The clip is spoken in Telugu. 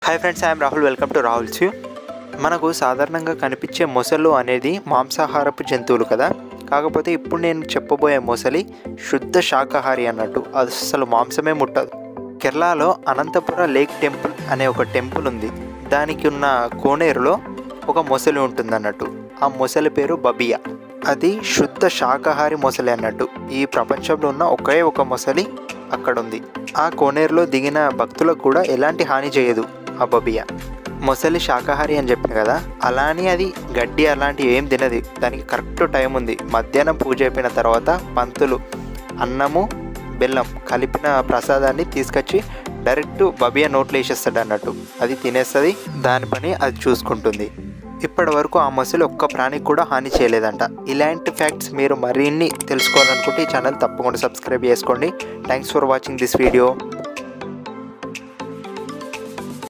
hi friends I'm Rahul welcome to Rahul C మనకు సాధారణంగా కనిపించే మొసళ్ళు అనేది మాంసాహారపు జంతువులు కదా కాకపోతే ఇప్పుడు నేను చెప్పబోయే మొసలి శుద్ధ శాకాహారి అన్నట్టు అది అసలు మాంసమే ముట్టదు కేరళలో అనంతపుర లేక్ టెంపుల్ అనే ఒక టెంపుల్ ఉంది దానికి ఉన్న కోనేరులో ఒక మొసలి ఉంటుంది అన్నట్టు ఆ మొసలి పేరు బబియా అది శుద్ధ శాకాహారి మొసలి అన్నట్టు ఈ ప్రపంచంలో ఉన్న ఒకే ఒక మొసలి అక్కడ ఉంది ఆ కోనేరులో దిగిన భక్తులకు కూడా ఎలాంటి హాని చేయదు ఆ బబియా మొసలి శాకాహారి అని చెప్పాను కదా అలా అని అది గడ్డి అలాంటివి ఏం తినది దానికి కరెక్ట్ టైం ఉంది మధ్యాహ్నం పూజ అయిపోయిన తర్వాత పంతులు అన్నము బెల్లం కలిపిన ప్రసాదాన్ని తీసుకొచ్చి డైరెక్ట్ బబియా నోట్లో వేసేస్తాడు అన్నట్టు అది తినేస్తుంది దాని పని అది చూసుకుంటుంది ఇప్పటి వరకు ఆ మొసలి ఒక్క ప్రాణికి కూడా హాని చేయలేదంట ఇలాంటి ఫ్యాక్ట్స్ మీరు మరిన్ని తెలుసుకోవాలనుకుంటే ఈ ఛానల్ తప్పకుండా సబ్స్క్రైబ్ చేసుకోండి thanks for watching this video